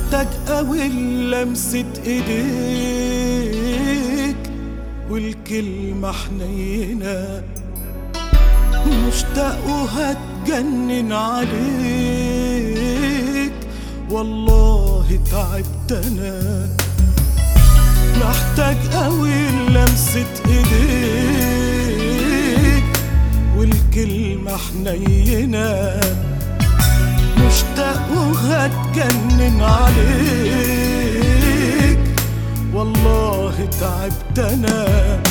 محتاج قوي لمسة ايديك والكلمة حنينة مشتاق وهتجنن عليك والله تعبت انا محتاج قوي لمسة ايديك والكلمة حنينة مشتاق وهتجنن عليك والله تعبت انا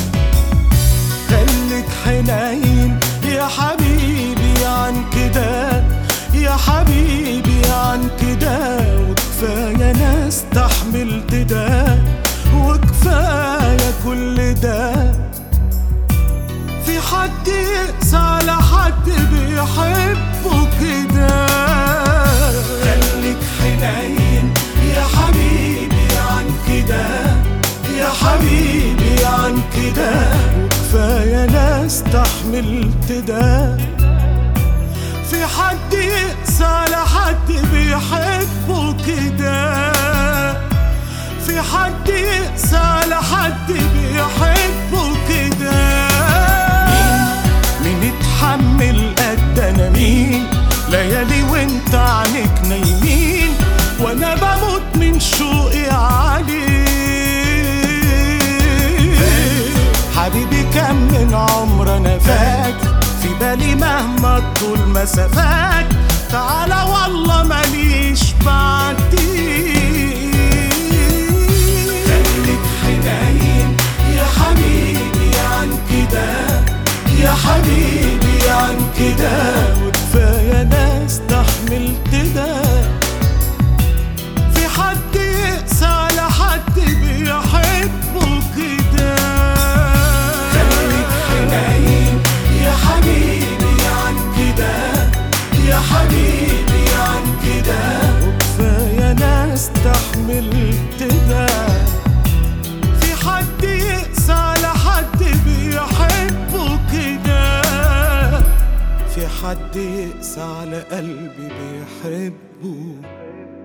خليك حنين يا حبيبي عن كده يا حبيبي عن كده وكفاية انا استحملت ده وكفاية كل ده في حد يقسى على حد بيحبه كده خليك حنين يا حبيبي عن كده يا حبيبي عن كده وكفاية انا استحملت ده في حد يقسى على حد بيحبه كده في حد يقسى على حد بيحبه كده مين مين اتحمل قد انا مين ليالي وانت عنك نايمين وانا بموت من شوقي عليك حبيبي كم من عمر انا فات في بالي مهما تطول مسافات تعالى والله ماليش بعديك خليك حنين يا حبيبي عن كده يا حبيبي عن كده وكفاية انا استحملت ده في حد يقسى على حد بيحبه كده خليك حنين يا حبيبي عن كده يا حبيبي عن كده وكفاية انا استحملت ده في حد يقسى على حد بيحبه كده في حد يقسى على قلبي بيحبه